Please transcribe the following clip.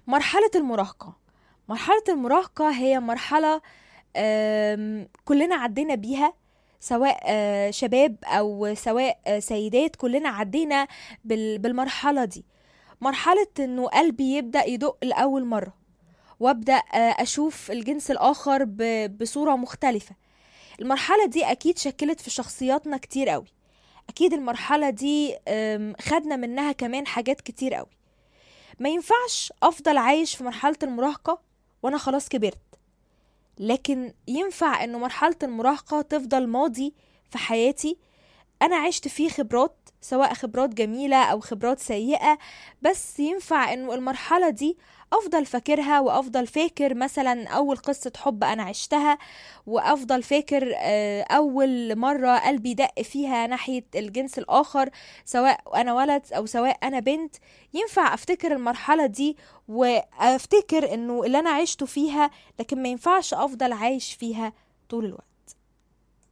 مرحلة المراهقة مرحلة المراهقة هي مرحلة كلنا عدينا بيها سواء آه، شباب او سواء آه، سيدات كلنا عدينا بالمرحلة دي مرحلة انه قلبي يبدأ يدق لأول مرة وابدأ آه، اشوف الجنس الاخر بصورة مختلفة المرحلة دي اكيد شكلت في شخصياتنا كتير قوي اكيد المرحلة دي خدنا منها كمان حاجات كتير قوي ما ينفعش افضل عايش في مرحلة المراهقة وانا خلاص كبرت لكن ينفع انه مرحلة المراهقة تفضل ماضي في حياتي انا عشت فيه خبرات سواء خبرات جميلة او خبرات سيئة بس ينفع انه المرحلة دي افضل فاكرها وافضل فاكر مثلا اول قصة حب انا عشتها وافضل فاكر آه، اول مرة قلبي دق فيها ناحية الجنس الاخر سواء انا ولد او سواء انا بنت ينفع افتكر المرحلة دي وافتكر انه اللي انا عشته فيها لكن ما ينفعش افضل عايش فيها طول الوقت